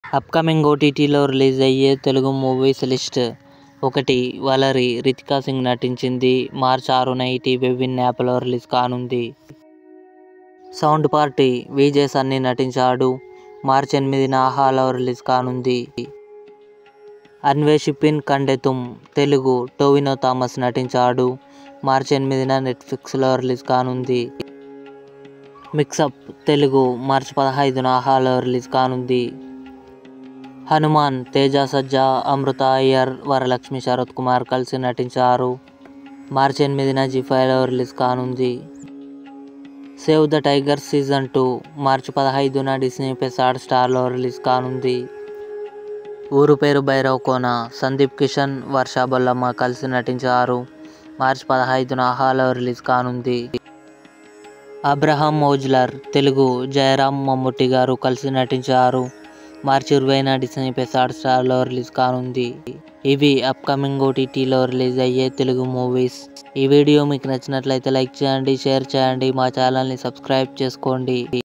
upcoming ఓటీటీలో release అయ్యే Telugu movies list ఒకటి వలరి రితికా సింగ్ నటించింది మార్చ్ ఆరున ఈటీవీ విన్ యాప్లో రిలీజ్ కానుంది సౌండ్ పార్టీ విజయ్ సన్నీ నటించాడు మార్చ్ ఎనిమిదిన ఆహాలో రిలీజ్ కానుంది అన్వేషిపిన్ కండెతుమ్ తెలుగు టోవినో థామస్ నటించాడు మార్చ్ ఎనిమిదిన నెట్ఫ్లిక్స్లో రిలీజ్ కానుంది మిక్సప్ తెలుగు మార్చ్ పదహైదున ఆహాలో రిలీజ్ కానుంది హనుమాన్ తేజ సజ్జా అమృత అయ్యర్ వరలక్ష్మి శరత్ కుమార్ కలిసి నటించారు మార్చి ఎనిమిదిన జీ ఫైవ్లో రిలీజ్ కానుంది save the tiger season two మార్చి పదహైదున డిస్నీ ప్లస్ హాట్ స్టార్లో రిలీజ్ కానుంది ఊరు పేరు భైరవ్ కోన సందీప్ కిషన్ వర్ష బొల్లమ్మ కలిసి నటించారు మార్చి పదహైదున ఆహాలో రిలీజ్ కానుంది అబ్రహాం మోజ్లర్ తెలుగు జయరాం మమ్ముట్టి గారు కలిసి నటించారు మార్చి ఇరవైన డిస్నీ ప్లస్ హాట్ స్టార్లో రిలీజ్ కానుంది ఇవి అప్కమింగ్ ఓటీటీలో రిలీజ్ అయ్యే తెలుగు మూవీస్ ఈ వీడియో మీకు నచ్చినట్లయితే లైక్ చేయండి షేర్ చేయండి మా ఛానల్ని సబ్స్క్రైబ్ చేసుకోండి